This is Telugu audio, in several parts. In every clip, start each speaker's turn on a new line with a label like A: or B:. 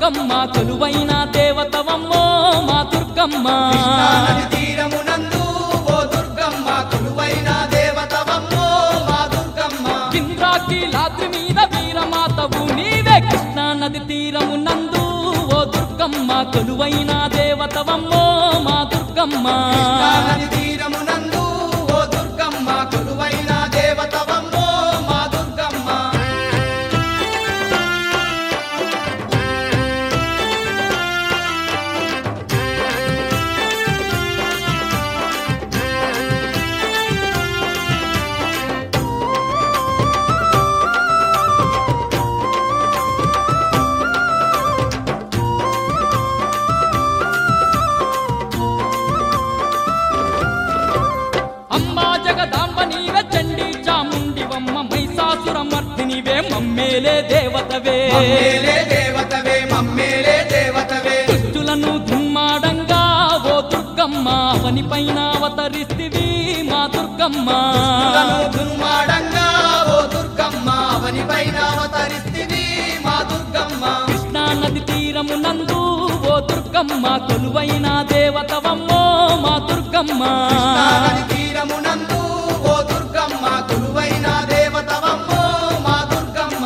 A: దుర్గమ్మ కొలువైన దేవతవమ్మో మా దుర్గమ్మ
B: కృష్ణానది తీరమునందు ఓ దుర్గమ్మ కొలువైన దేవతవమ్మో మా దుర్గమ్మ
A: ఇంద్రాకి లాద్రి మీద వీరమాతవు నీవే కృష్ణా నది తీరము నందు ఓ దుర్గమ్మ కొలువైన దేవతవమ్మో మా దుర్గమ్మ
B: కృష్ణానది తీరమునందు ఓ దుర్గమ్మ కొలువైన దేవతవమ్మో మా దుర్గమ్మ
A: అమ్మా జగదాంబ నీవే చండి చాముండివమ్మ మైసాసుర మర్దినివే మమ్మేలే దేవతవే
B: మమ్మేలే దేవతవే మమ్మేలే దేవతవే
A: దుష్టులను దుమ్మాడంగా ఓ దుర్గమ్మ అవని పైన అవతరిస్తివి మా దుర్గమ్మ
B: దుష్టులను దుర్మాడంగా ఓ దుర్గమ్మ అవని పైన అవతరిస్తివి మా దుర్గమ్మ
A: కృష్ణా నది తీరము నందు ఓ దుర్గమ్మ కొలువైన దేవతవమ్మో మా దుర్గమ్మ
B: కృష్ణానది తీరమునందు ఓ దుర్గమ్మ కొలువైన దేవతవమ్మో మా దుర్గమ్మ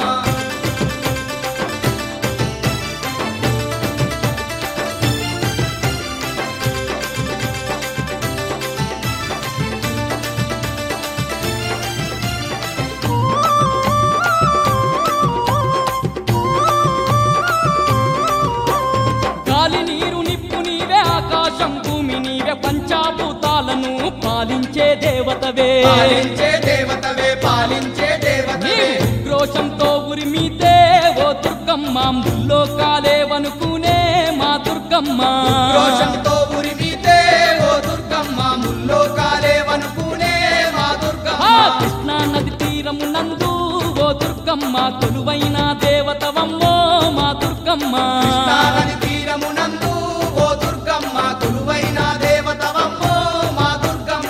A: గాలి నీరు నిప్పు నీవే ఆకాశం భూమి నీవే పంచాభూతాలను పాలించే దేవతవే
B: పాలించే దేవతవే పాలించే
A: నీ
B: దేవతవే
A: ఉగ్రోషంతో ఉరిమితే ఓ దుర్గమ్మ ముల్లో కాలేవనుకునే మా దుర్గమ్మ
B: రోషంతో ఉరిమితే ఓ దుర్గమ్మ ముల్లో కాలేవనుకునే మా
A: ఆ
B: దుర్గమ్మ
A: కృష్ణా నది తీరము నందు ఓ దుర్గమ్మ కొలువైన దేవతవమ్మో మా దుర్గమ్మ
B: కృష్ణానది తీరమునందు ఓ దుర్గమ్మ కొలువైన దేవతవమ్మో మా దుర్గమ్మ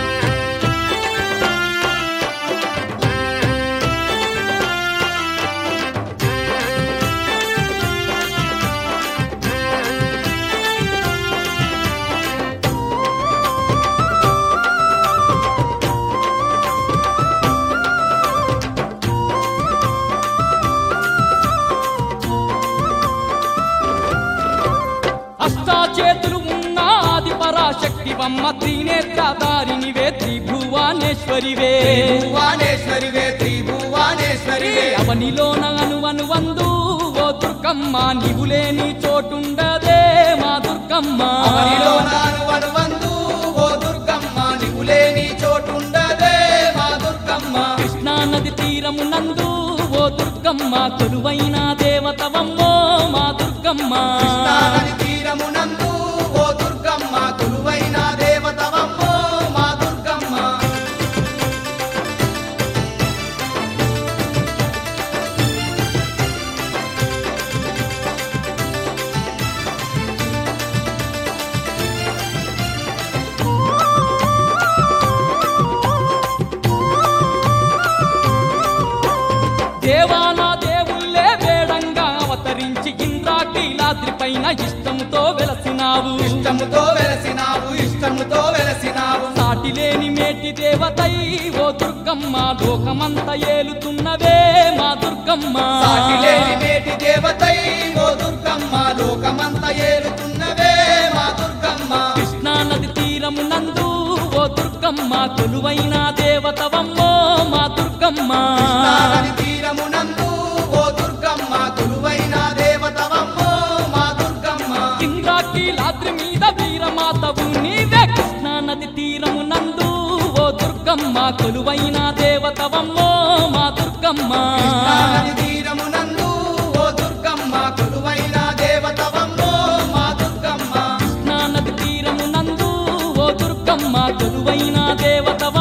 A: అష్టాచేతులు ఉన్న ఆది పరాశక్తివమ్మ త్రినేత్రధారినివే త్రిభువానేశ్వరివే
B: భువానేశ్వరివే త్రిభువానేశ్వరివే
A: అవనిలోన అనువను వందు ఓ దుర్గమ్మ నీవు లేని చోటుండదే మా దుర్గమ్మ
B: అవనిలో నాను వనువందు ఓ దుర్గమ్మ నీవు లేని చోటుండదే మా దుర్గమ్మ
A: కృష్ణా నది తీరము నందు ఓ దుర్గమ్మ కొలువైన దేవతవమ్మో మా దుర్గమ్మ
B: కృష్ణానది తీరమునందు ఓ దుర్గమ్మ కొలువైన దేవతవమ్మో మా దుర్గమ్మ
A: దేవానా దేవుళ్ళే వేడంగా అవతరించి ఇంద్రాకీలాద్రి పైన ఇష్టముతో వెలసినావు
B: ఇష్టముతో వెలసినావు ఇష్టముతో వెలసినావు
A: సాటి లేని మేటి దేవతై ఓ దుర్గమ్మ లోకమంత ఏలుతున్నవే మా దుర్గమ్మ
B: సాటిలేని మేటి దేవతై ఓ దుర్గమ్మ లోకమంత ఏలుతున్నవే మా దుర్గమ్మ
A: కృష్ణా నది తీరము నందు ఓ దుర్గమ్మ కొలువైన దేవతవమ్మో మా దుర్గమ్మ
B: కృష్ణానది తీరమునందు ఓ దుర్గమ్మ కొలువైన దేవతవమ్మో మా దుర్గమ్మ
A: ఇంద్రాకి లాద్రి మీద వీరమాతవు నీవే కృష్ణా నది తీరము నందు ఓ దుర్గమ్మ కొలువైన దేవతవమ్మో మా దుర్గమ్మ
B: కృష్ణానది తీరమునందు ఓ దుర్గమ్మ కొలువైన దేవతవమ్మో మా దుర్గమ్మ
A: కృష్ణా నది తీరము నందు ఓ దుర్గమ్మ కొలువైన దేవతవ